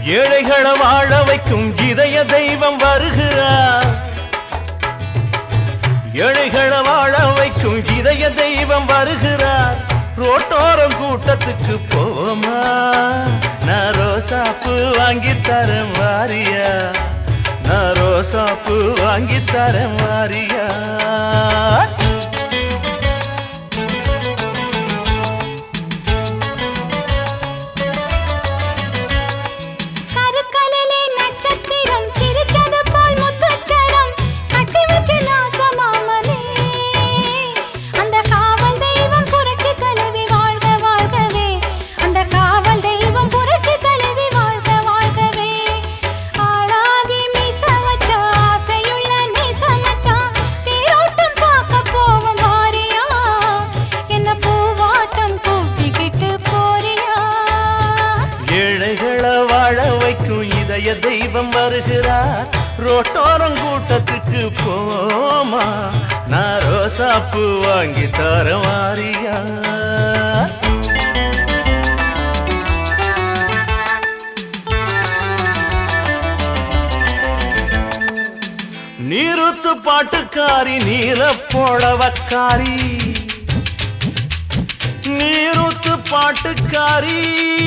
ஏழைகளை வாழ வைக்கும் இதய தெய்வம் வருகிறார் ஏழைகளை வாழ வைக்கும் இதய தெய்வம் வருகிறார் ரோட்டோரம் கூட்டத்துக்கு போவோமா நான் ரோசாப்பு வாங்கி தரேன் வாரியா நான் ரோசாப்பு வாங்கி தரேன் வாரியா கருக்கலிலே நட்சத்திரம் சிரித்தது போல் முத்துச்சரம் கட்டி வச்சு நாசமாமலே அந்த காவல் தெய்வம் புரட்சி தலைவி வாழ்க வாழ்கவே அந்த காவல் தெய்வம் புரட்சி தலைவி வாழ்க வாழ்கவே ஆளாகி மீச வச்சா ஆசையுள்ள நேசமச்சா தேரோட்டம் பார்க்க போவோம் வாரியா என்ன பூவாட்டம் கூட்டிக்கிட்டு போறியா ஏழைகளை வாழ வைக்கும் இதய தெய்வம் வருகிறார் ரோட்டோரம் கூட்டத்துக்கு போமா நான் ரோசாப்பு வாங்கி தர வாரியா நீருத்து பாட்டுக்காரி நீல போடவக்காரி நீருத்து பாட்டுக்காரி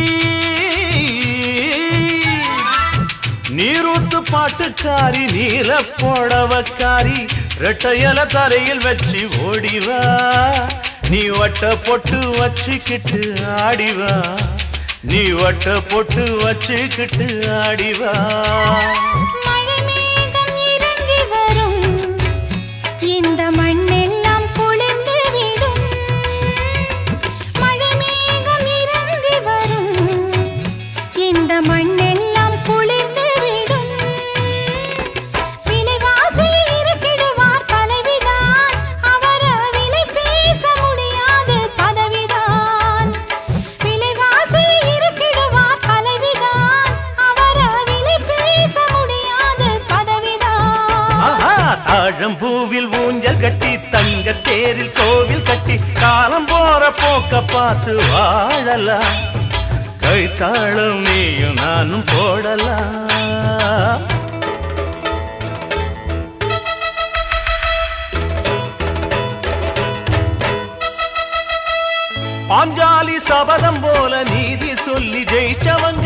நீரூத்து பாட்டுக்காரி நீல போடவக்காரி ரெட்டையல தரையில் வச்சு ஓடிவா நீ வட்ட பொட்டு வச்சுக்கிட்டு ஆடிவா நீ வட்ட பொட்டு வச்சுக்கிட்டு ஆடிவா மழை மேகம் இறங்கி வரும் இந்த மண்ணெல்லாம் குளிர்ந்து விடும் மழை மேகம் இறங்கி வரும் இந்த மண்ணெல்லாம் குளிர்ந்து விடும் விலைவாசியில் இருக்கிடுவார் தலைவிதான் அவர விலை பேச முடியாது பதவிதான் விலைவாசியில் இருக்கிடுவார் தலைவிதான் அவர விலை பேச முடியாது பதவிதான் ஆஹா, தாழம்பூவில் ஊஞ்சல் கட்டி தங்க தேரில் கோவில் கட்டி காலம் போற போக்க பார்த்து வாழலாம் கைத்தாளம் நீயும் நானும் போடலாம் பாஞ்சாலி சபதம் போல நீதி சொல்லி ஜெயிச்சவங்க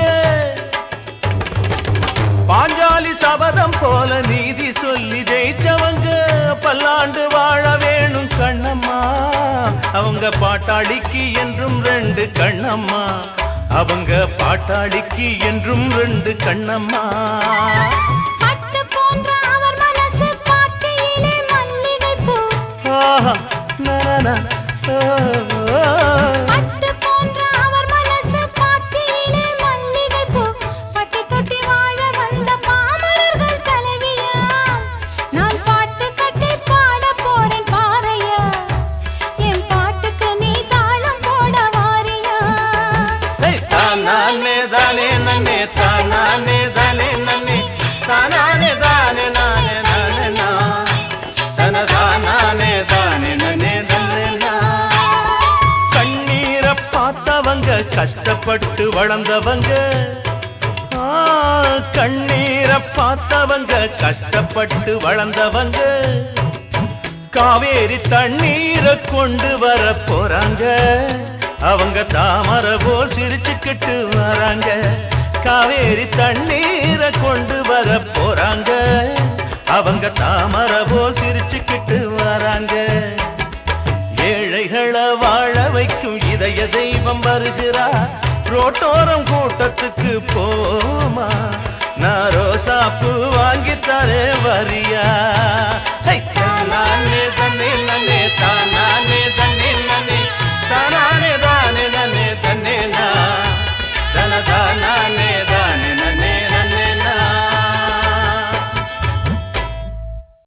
பாஞ்சாலி சபதம் போல நீதி சொல்லி ஜெயிச்சவங்க பல்லாண்டு வாழ வேணும் கண்ணம்மா அவங்க பாட்டாளிக்கு என்றும் ரெண்டு கண்ணம்மா அவங்க பாட்டாளிக்கு என்றும் ரெண்டு கண்ணம்மா பட்டு போன்ற அவர் மனசு பார்க்கையிலே மல்லிகைப்பூ ஆஹா, நனன, ஓ, ஓ. பட்டு போன்ற அவர் மனசு பார்க்கையிலே மல்லிகைப்பூ பட்டி தொட்டி வாழ வந்த பாமரர்கள் தலைவியா நான் பாட்டு கட்டி பாட போறேன் பாறையா என் பாட்டுக்கு நீ தாளம் போட வாரியா ஏய், தானானே தானே நன்னே தானானே தானே நன்னே தானானே தானே நானே நானே நா தன தானானே தானே நன்னே நன்னே நா கண்ணீரை பார்த்தவங்க கஷ்டப்பட்டு வளர்ந்தவங்க ஆ, கண்ணீரை பார்த்தவங்க கஷ்டப்பட்டு வளர்ந்தவங்க காவேரி தண்ணீரை கொண்டு வர போறாங்க அவங்க தாமரை போல் சிரிச்சுக்கிட்டு வராங்க காவேரி தண்ணீரை கொண்டு வர போறாங்க அவங்க தாமரை போல் சிரிச்சுக்கிட்டு வராங்க ஏழைகளை வாழ வைக்கும் இதய தெய்வம் வருகிறார் ரோட்டோரம் கூட்டத்துக்கு போமா நான் ரோசாப்பு வாங்கி தரேன் வரியா ஹை, நானே